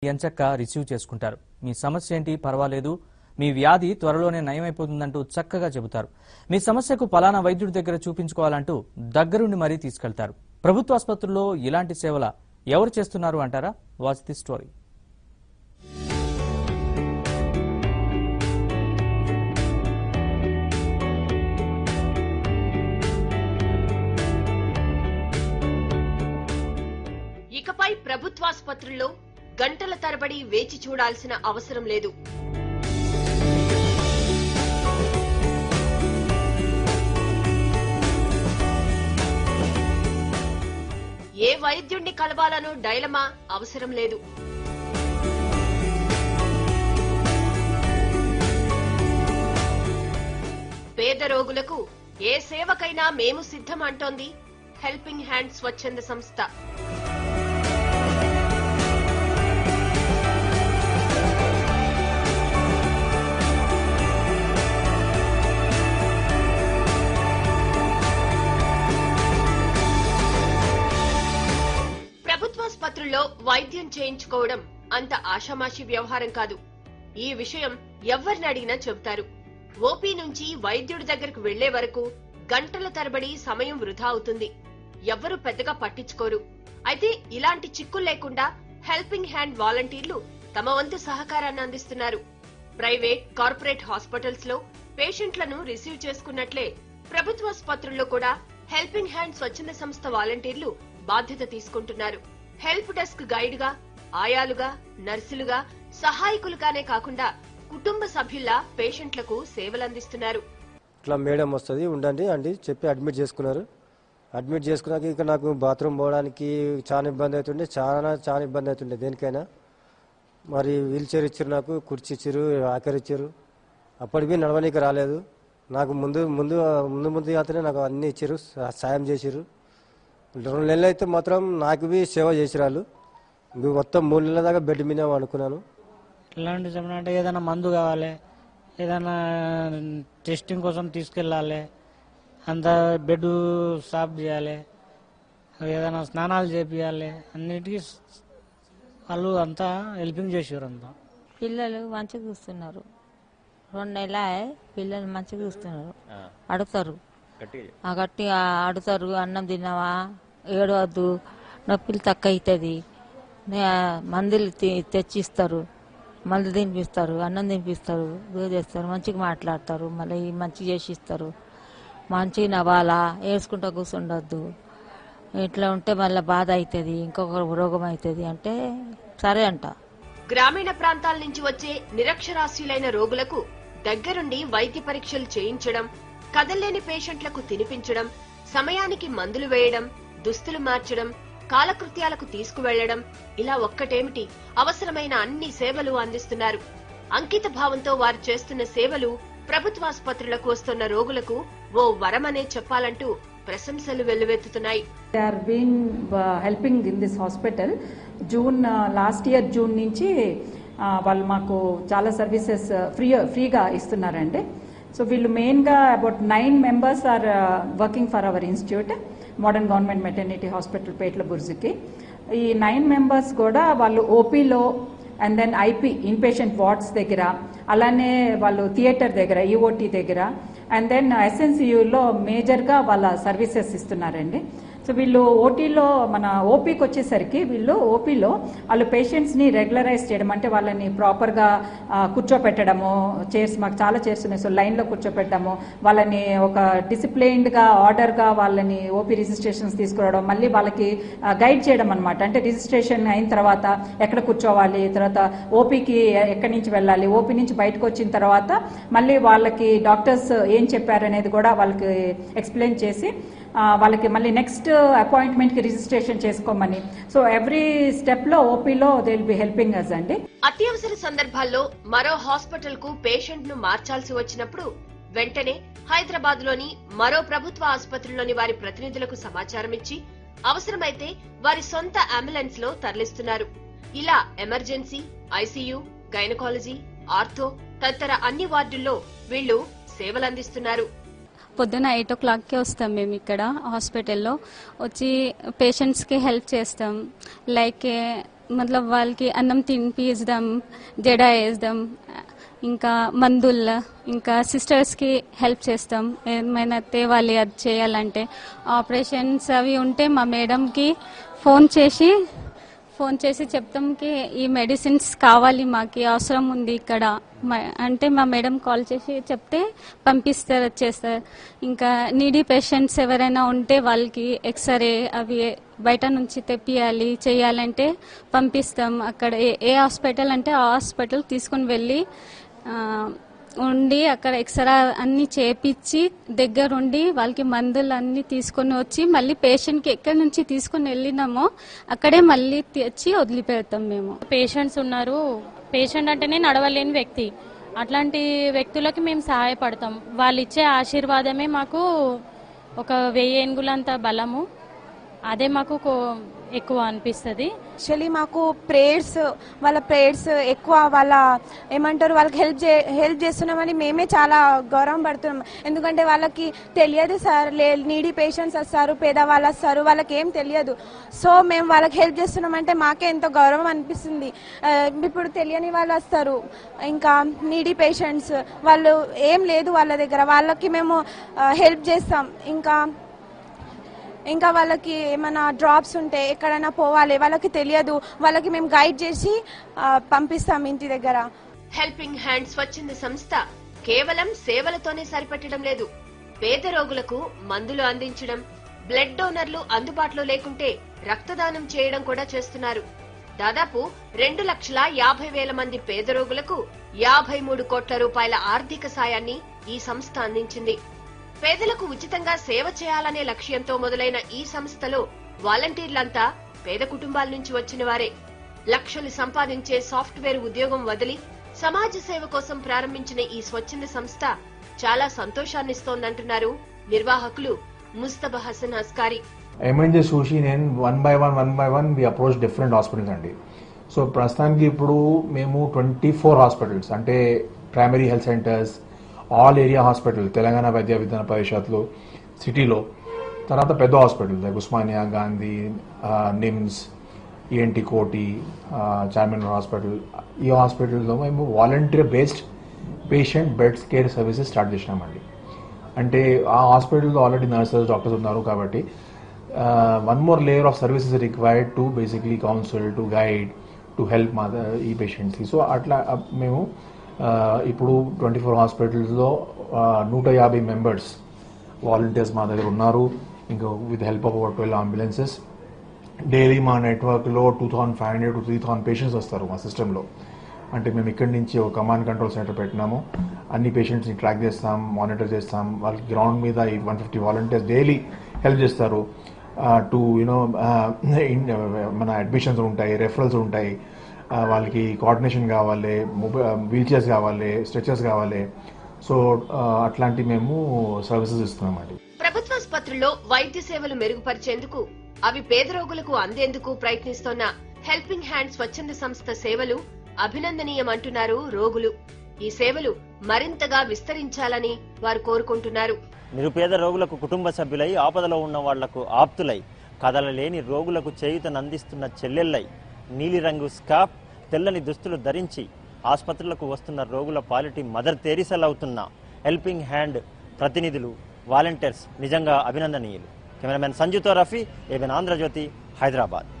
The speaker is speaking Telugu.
ఎంచక్క రిసీవ్ చేసుకుంటారు మీ సమస్య ఏంటి పర్వాలేదు మీ వ్యాధి త్వరలోనే నయమైపోతుందంటూ చక్కగా చెబుతారు మీ సమస్యకు పలానా వైద్యుడి దగ్గర చూపించుకోవాలంటూ దగ్గరుండి మరీ తీసుకెళ్తారు ప్రభుత్వ ఆసుపత్రుల్లో ఇలాంటి సేవల ఎవరు చేస్తున్నారు అంటారా వాచ్ ది స్టోరీ ఇకపై ప్రభుత్వాసుపత్రుల్లో గంటల తరబడి వేచి చూడాల్సిన అవసరం లేదు ఏ వైద్యుణ్ణి కలవాలనో డైలమా అవసరం లేదు పేద రోగులకు ఏ సేవకైనా మేము సిద్ధం అంటోంది హెల్పింగ్ హ్యాండ్ స్వచ్ఛంద సంస్థ ప్రభుత్వాసుపత్రుల్లో వైద్యం చేయించుకోవడం అంత ఆషామాషి వ్యవహారం కాదు ఈ విషయం ఎవరిని అడిగినా చెబుతారు ఓపీ నుంచి వైద్యుడి దగ్గరకు వెళ్లే వరకు గంటల తరబడి సమయం వృధా అవుతుంది ఎవ్వరూ పెద్దగా పట్టించుకోరు అయితే ఇలాంటి చిక్కులు లేకుండా హెల్పింగ్ హ్యాండ్ వాలంటీర్లు తమ వంతు సహకారాన్ని అందిస్తున్నారు ప్రైవేట్ కార్పొరేట్ హాస్పిటల్స్ లో పేషెంట్లను రిసీవ్ చేసుకున్నట్లే ప్రభుత్వాసుపత్రుల్లో కూడా హెల్పింగ్ హ్యాండ్ స్వచ్ఛంద సంస్థ వాలంటీర్లు బాధ్యత తీసుకుంటున్నారు హెల్ప్ డెస్క్ గైడ్ గా ఆయాలుగా నర్సులుగా సహాయకులుగానే కాకుండా కుటుంబ సభ్యుల్లా పేషెంట్లకు సేవలందిస్తున్నారు ఇట్లా మేడం వస్తుంది ఉండండి అండి చెప్పి అడ్మిట్ చేసుకున్నారు అడ్మిట్ చేసుకున్నాక ఇక నాకు బాత్రూమ్ పోవడానికి చాలా ఇబ్బంది అవుతుండే చాలా చాలా ఇబ్బంది అవుతుండే దేనికైనా మరి వీల్ చైర్ ఇచ్చారు నాకు కుర్చీ ఇచ్చారు ఆఖరి ఇచ్చారు అప్పటికి నడవనీకి రాలేదు నాకు ముందు ముందు ముందు ముందు అతనే నాకు అన్ని ఇచ్చారు సా- సాయం చేసిర్రు రెండు నెలలు అయితే మాత్రం నాకు బి సేవ చేసిరాళ్ళు ఇవి మొత్తం మూడు నెలల దాకా బెడ్ మీద అనుకున్నాను ఇలాంటి చెప్పిన అంటే ఏదైనా మందు కావాలి ఏదైనా టెస్టింగ్ కోసం తీసుకెళ్ళాలి అంత బెడ్ సాఫ్ చేయాలి ఏదైనా స్నానాలు చేపియాలి అన్నిటికీ వాళ్ళు అంతా హెల్పింగ్ చేసారు అంతా పిల్లలు మంచిగా చూస్తున్నారు రెండు నెలల పిల్లలు మంచిగా చూస్తున్నారు అడుగుతారు ఆ గట్టిగా అడుగుతారు అన్నం తిన్నావా ఏడవద్దు నొప్పులు తక్కువ అవుతుంది మందులు తి- తెచ్చిస్తారు మందులు తినిపిస్తారు అన్నం తినిపిస్తారు ఇదో చేస్తారు మంచిగా మాట్లాడతారు మళ్ళీ మంచిగా చేసి ఇస్తారు మంచిగా నవ్వాలా ఏడ్చుకుంటా కూర్చుండొద్దు ఇట్లా ఉంటే మళ్ళీ బాధ అవుతుంది ఇంకొక రోగం అవుతుంది అంటే సరే అంట గ్రామీణ ప్రాంతాల నుంచి వచ్చే నిరక్షరాస్యులైన రోగులకు దగ్గరుండి వైద్య పరీక్షలు చేయించడం కదల్లేని పేషెంట్లకు తినిపించడం సమయానికి మందులు వేయడం దుస్తులు మార్చడం కాలకృత్యాలకు తీసుకువెళ్లడం ఇలా ఒక్కటేమిటి అవసరమైన అన్ని సేవలు అందిస్తున్నారు అంకిత భావంతో వారు చేస్తున్న సేవలు ప్రభుత్వాసుపత్రులకు వస్తున్న రోగులకు ఓ వరమనే చెప్పాలంటూ ప్రశంసలు వెల్లువెత్తుతున్నాయి they are been helping in this hospital June last year June నుంచి uh, వాళ్ళు మాకు చాలా సర్వీసెస్ ఫ్రీ ఫ్రీగా ఇస్తున్నారండి సో వీళ్ళు మెయిన్గా about nine members are working for our institute modern government maternity hospital Petla బుర్జుకి ఈ నైన్ మెంబర్స్ కూడా వాళ్ళు ఓపీలో and then IP inpatient wards దగ్గర అలానే వాళ్ళు థియేటర్ దగ్గర ఈఓటీ దగ్గర అండ్ దెన్ ఎస్ఎన్సియులో మేజర్గా వాళ్ళ సర్వీసెస్ ఇస్తున్నారండి సో వీళ్ళు ఓటీలో మన ఓపీకి వచ్చేసరికి వీళ్ళు ఓపీలో వాళ్ళు పేషెంట్స్ని రెగ్యులరైజ్ చేయడం అంటే వాళ్ళని ప్రాపర్గా కూర్చోపెట్టడము చైర్స్ మాకు చాలా చైర్స్ ఉన్నాయి సో లైన్లో కూర్చోపెట్టడము వాళ్ళని ఒక డిసిప్లైన్డ్గా ఆర్డర్గా వాళ్ళని ఓపీ రిజిస్ట్రేషన్స్ తీసుకురావడం మళ్ళీ వాళ్ళకి గైడ్ చేయడం అనమాట అంటే రిజిస్ట్రేషన్ అయిన తర్వాత ఎక్కడ కూర్చోవాలి తర్వాత ఓపీకి ఎక్కడి నుంచి వెళ్ళాలి ఓపీ నుంచి బయటకు వచ్చిన తర్వాత మళ్ళీ వాళ్ళకి డాక్టర్స్ ఏం చెప్పారనేది కూడా వాళ్ళకి ఎక్స్ప్లెయిన్ చేసి ఆ, వాళ్ళకి మళ్ళీ నెక్స్ట్ అపాయింట్మెంట్కి రిజిస్ట్రేషన్ చేసుకోమని సో ఎవ్రీ స్టెప్లో ఓపీలో they will be helping us అండి అత్యవసర సందర్భాల్లో మరో హాస్పిటల్ కు పేషెంట్ ను మార్చాల్సి వచ్చినప్పుడు వెంటనే హైదరాబాద్ లోని మరో ప్రభుత్వ ఆసుపత్రిలోని వారి ప్రతినిధులకు సమాచారం ఇచ్చి అవసరమైతే వారి సొంత అంబులెన్స్ లో తరలిస్తున్నారు ఇలా ఎమర్జెన్సీ ఐసీయూ గైనకాలజీ ఆర్థో తదితర అన్ని వార్డుల్లో వీళ్లు సేవలందిస్తున్నారు పొద్దున ఎయిట్ ఓ క్లాక్కి వస్తాం మేము ఇక్కడ హాస్పిటల్లో వచ్చి పేషెంట్స్కి హెల్ప్ చేస్తాం లైక్ మతలబ్ వాళ్ళకి అన్నం తినిపిస్తాం జడ వేస్తాం ఇంకా మందులు ఇంకా సిస్టర్స్కి హెల్ప్ చేస్తాం ఏమైనా తేవాలి అది చేయాలంటే ఆపరేషన్స్ అవి ఉంటే మా మేడంకి ఫోన్ చేసి ఫోన్ చేసి చెప్తాం కి ఈ మెడిసిన్స్ కావాలి మాకు అవసరం ఉంది ఇక్కడ మ- అంటే మా మేడం కాల్ చేసి చెప్తే పంపిస్తారు వచ్చేస్తారు ఇంకా నీడీ పేషెంట్స్ ఎవరైనా ఉంటే వాళ్ళకి ఎక్స్రే అవి బయట నుంచి తెప్పియాలి చేయాలంటే పంపిస్తాం అక్కడ ఏ ఏ హాస్పిటల్ అంటే ఆ హాస్పిటల్ తీసుకుని వెళ్ళి ఆ, ఉండి అక్కడ ఎక్స్రా అన్ని చేపించి దగ్గరుండి వాళ్ళకి మందులు అన్ని తీసుకొని వచ్చి మళ్ళీ పేషెంట్కి ఎక్కడి నుంచి తీసుకొని వెళ్ళినామో అక్కడే మళ్ళీ తెచ్చి వదిలిపెడతాం మేము పేషెంట్స్ ఉన్నారు పేషెంట్ అంటేనే నడవలేని వ్యక్తి అట్లాంటి వ్యక్తులకి మేము సహాయపడతాం వాళ్ళు ఇచ్చే ఆశీర్వాదమే మాకు ఒక వెయ్యి ఏనుగులంత బలము అదే మాకు కో- ఎక్కువ అనిపిస్తుంది యాక్చువల్లీ మాకు ప్రేయర్స్ వాళ్ళ ప్రేయర్స్ ఎక్కువ వాళ్ళ ఏమంటారు వాళ్ళకి హెల్ప్ చే హెల్ప్ చేస్తున్నామని మేమే చాలా గౌరవం పడుతున్నాం ఎందుకంటే వాళ్ళకి తెలియదు సార్ లే నీడీ పేషెంట్స్ వస్తారు పేదవాళ్ళు వస్తారు వాళ్ళకి ఏం తెలియదు సో మేము వాళ్ళకి హెల్ప్ చేస్తున్నామంటే మాకే ఎంతో గౌరవం అనిపిస్తుంది ఆ, ఇప్పుడు తెలియని వాళ్ళు వస్తారు ఇంకా నీడీ పేషెంట్స్ వాళ్ళు ఏం లేదు వాళ్ళ దగ్గర వాళ్ళకి మేము హెల్ప్ చేస్తాం ఇంకా ఇంకా వాళ్ళకి ఏమైనా డ్రాప్స్ ఉంటే ఎక్కడైనా పోవాలి వాళ్ళకి తెలియదు వాళ్ళకి మేము గైడ్ చేసి ఆ, పంపిస్తాం ఇంటి దగ్గర హెల్పింగ్ హ్యాండ్ స్వచ్ఛంద సంస్థ కేవలం సేవలతోనే సరిపెట్టడం లేదు పేద రోగులకు మందులు అందించడం బ్లడ్ డోనర్లు అందుబాటులో లేకుంటే రక్తదానం చేయడం కూడా చేస్తున్నారు దాదాపు రెండు లక్షల యాభై వేల మంది పేద రోగులకు యాభై మూడు కోట్ల రూపాయల ఆర్థిక సాయాన్ని ఈ సంస్థ అందించింది పేదలకు ఉచితంగా సేవ చేయాలనే లక్ష్యంతో మొదలైన ఈ సంస్థలో వాలంటీర్లంతా పేద కుటుంబాల నుంచి వచ్చిన వారే లక్షలు సంపాదించే సాఫ్ట్వేర్ ఉద్యోగం వదిలి సమాజ సేవ కోసం ప్రారంభించిన ఈ స్వచ్ఛంద సంస్థ చాలా సంతోషాన్నిస్తోందంటున్నారు నిర్వాహకులు ముస్తబా హసన్ అస్కారీ ఎంఎన్జే చూసి నేను one by one one by one we approach different hospitals అండి సో ప్రస్తుతానికి ఇప్పుడు మేము ట్వంటీ ఫోర్ హాస్పిటల్స్ అంటే primary health centres all area hospital Telangana Vaidya Vidhana పరిషత్లో సిటీలో తర్వాత పెద్ద హాస్పిటల్ లైక్ ఉస్మానియా గాంధీ ఆ, నిమ్స్ ఈఎన్టీ కోటి చార్మిన్ హాస్పిటల్ ఈ హాస్పిటల్లో మేము volunteer based patient beds care services start చేసినామండి అంటే ఆ హాస్పిటల్లో ఆల్రెడీ నర్సెస్ డాక్టర్స్ ఉన్నారు కాబట్టి one more layer of services required to basically counsel to guide to help మా ఈ పేషెంట్స్కి సో అట్లా ఆ, మేము ఆ, ఇప్పుడు ట్వంటీ ఫోర్ హాస్పిటల్స్లో నూట యాభై మెంబర్స్ వాలంటీర్స్ మా దగ్గర ఉన్నారు ఇంకా with help of our twelve ambulances daily మా నెట్వర్క్లో two thousand five hundred to three thousand patients వస్తారు మా సిస్టంలో అంటే మేము ఇక్కడి నుంచి ఒక కమాండ్ కంట్రోల్ సెంటర్ పెట్టినాము అన్ని పేషెంట్స్ని ట్రాక్ చేస్తాం మానిటర్ చేస్తాం వాళ్ళకి గ్రౌండ్ మీద ఈ one fifty volunteers daily help చేస్తారు టు యూనో మన అడ్మిషన్స్ ఉంటాయి రెఫరల్స్ ఉంటాయి ఆ, వాళ్ళకి కోఆర్డినేషన్ కావాలి మొబైల్ వీల్ చైర్స్ కావాలి స్ట్రెచర్స్ కావాలి సో అట్లాంటి మేము సర్వీసెస్ ఇస్తున్నామండి ప్రభుత్వాసుపత్రుల్లో వైద్య సేవలు మెరుగుపరిచేందుకు అవి పేద రోగులకు అందేందుకు ప్రయత్నిస్తోన్న హెల్పింగ్ హ్యాండ్ స్వచ్ఛంద సంస్థ సేవలు అభినందనీయమంటున్నారు రోగులు ఈ సేవలు మరింతగా విస్తరించాలని వారు కోరుకుంటున్నారు నిరుపేద రోగులకు కుటుంబ సభ్యులై ఆపదలో ఉన్న వాళ్లకు ఆప్తులై కదలలేని రోగులకు చేయూతనందిస్తున్న చెల్లెళ్ళై నీలిరంగు స్కాప్ తెల్లని దుస్తులు ధరించి ఆసుపత్రులకు వస్తున్న రోగుల పాలిటీ మదర్ తెరీసలవుతున్న హెల్పింగ్ హ్యాండ్ ప్రతినిధులు వాలంటీర్స్ నిజంగా అభినందనీయులు కెమెరామెన్ సంజుతో రఫీ ఏబెన్ ఆంధ్రజ్యోతి హైదరాబాద్